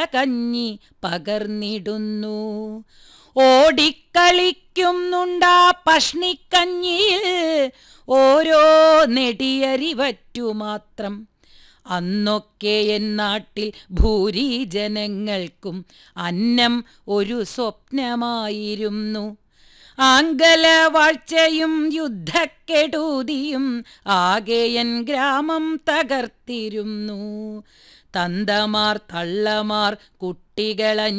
കഞ്ഞി പകർന്നിടുന്നു ഓടിക്കളിക്കുന്നുണ്ടാ പഷ്ണിക്കഞ്ഞിയിൽ ഓരോ നെടിയരിവറ്റു മാത്രം അന്നൊക്കെ എന്നാട്ടിൽ ഭൂരിജനങ്ങൾക്കും അന്നം ഒരു സ്വപ്നമായിരുന്നു ആംഗലവാഴ്ചയും യുദ്ധക്കെടുതിയും ആകെയൻ ഗ്രാമം തകർത്തിരുന്നു തന്തമാർ തള്ളമാർ കുട്ടികള